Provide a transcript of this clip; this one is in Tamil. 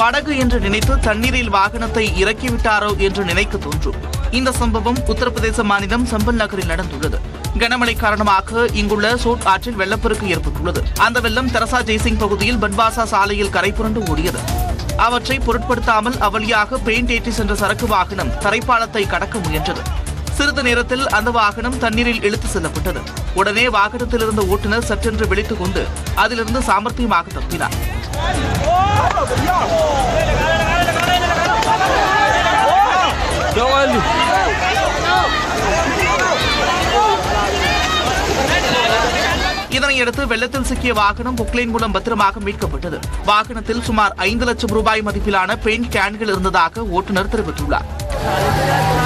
படகு என்று நினைத்து தண்ணீரில் வாகனத்தை இறக்கிவிட்டாரோ என்று நினைக்க தோன்றும் இந்த சம்பவம் உத்தரப்பிரதேச மாநிலம் சம்பல் நகரில் நடந்துள்ளது கனமழை காரணமாக இங்குள்ள சோட் ஆற்றில் வெள்ளப்பெருக்கு ஏற்பட்டுள்ளது அந்த வெள்ளம் தெரசா ஜெய்சிங் பகுதியில் பன்வாசா சாலையில் கரை புரண்டு ஓடியது அவற்றை பொருட்படுத்தாமல் அவ்வழியாக பெயிண்ட் ஏற்றி சென்ற சரக்கு வாகனம் தரைப்பாலத்தை கடக்க முயன்றது சிறிது நேரத்தில் அந்த வாகனம் தண்ணீரில் இழுத்து செல்லப்பட்டது உடனே வாகனத்தில் இருந்த ஓட்டுநர் சற்றென்று விழித்துக் கொண்டு அதிலிருந்து சாமர்த்தியமாக தப்பினார் இதனையடுத்து வெள்ளத்தில் சிக்கிய வாகனம் புக்லைன் மூலம் பத்திரமாக மீட்கப்பட்டது வாகனத்தில் சுமார் ஐந்து லட்சம் ரூபாய் மதிப்பிலான பெயிண்ட் கேன்கள் இருந்ததாக ஓட்டுநர் தெரிவித்துள்ளார்